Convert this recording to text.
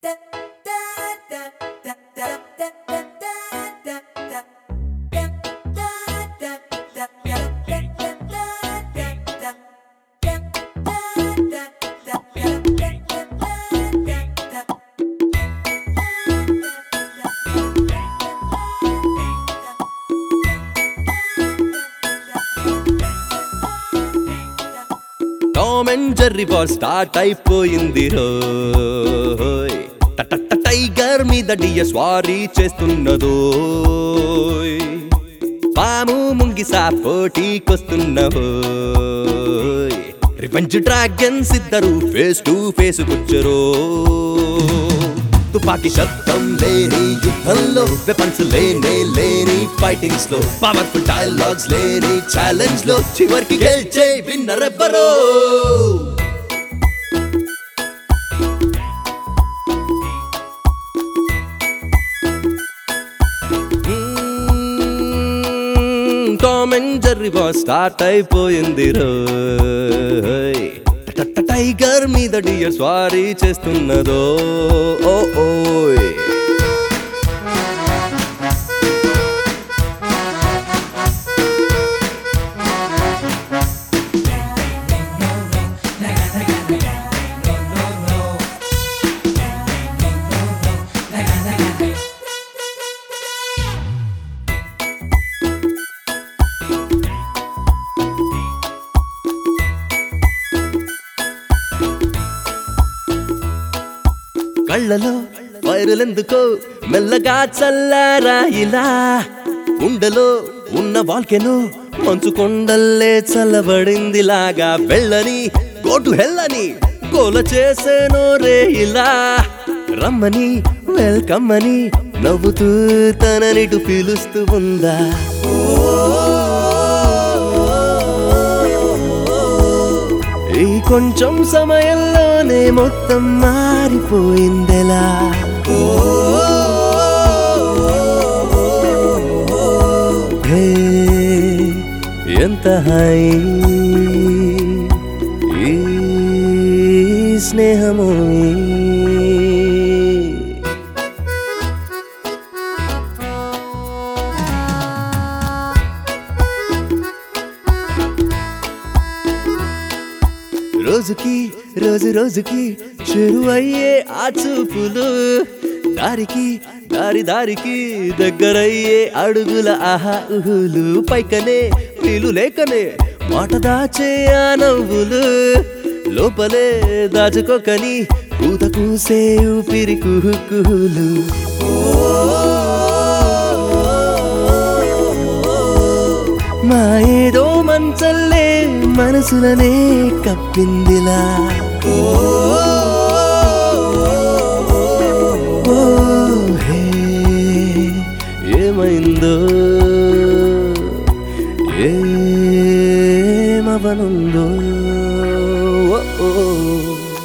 Tom and Jerry war start అయిపోయింది రోయ్ ట- ట- ట- టైగర్ మీద డియ స్వారీ చేస్తున్నదో పాము ముంగిసా పోటీకొస్తున్నహో రివెంజ్ డ్రాగన్స్ ఇద్దరు ఫేస్ టు ఫేస్ కూర్చరో తుపాకీ శబ్దం లేని యుద్ధంలో వెపన్స్ లేనే లేని ఫైటింగ్స్ లో పవర్ఫుల్ డైలాగ్స్ లేని ఛాలెంజ్ లో చివరికి గెలిచే విన్నర్ ఎవ్వరో Tom and Jerry boss start అయిపోయింది రోయ్ ట- ట- టైగర్ మీద డియర్ స్వారీ చేస్తున్నదో ఓ ఓయ్ కళ్ళలో వైరులెందుకో మెల్లగా చల్లారా ఇలా గుండెలో ఉన్న వాల్కెను మంచు కొండల్లే చల్లబడిందిలాగా వెళ్ళని గోటు హెల్లని గోల చేసేనో రే ఇలా రమ్మని వెల్కమ్ అని నవ్వుతూ తననిటు పిలుస్తూ ఉందా ఈ కొంచెం సమయంలోనే మొత్తం మారిపోయిందెలా హే, ఎంత హై ఈ స్నేహము రోజుకి రోజు రోజుకి చెరువయ్యే ఆ చూపులు దారికి దారి దారికి దగ్గరయ్యే అడుగుల ఆహా ఊహులు పైకనే వీలు లేకనే మాట దాచే ఆ నవ్వులు లోపలే దాచుకోకని కూత కూసే ఊపిరి కుహు కుహులు మా ఏదో మంచల్లే మనసులనే కప్పిందిలా ఓ హే, ఏమైందో ఏమవనుందో ఓ, ఓ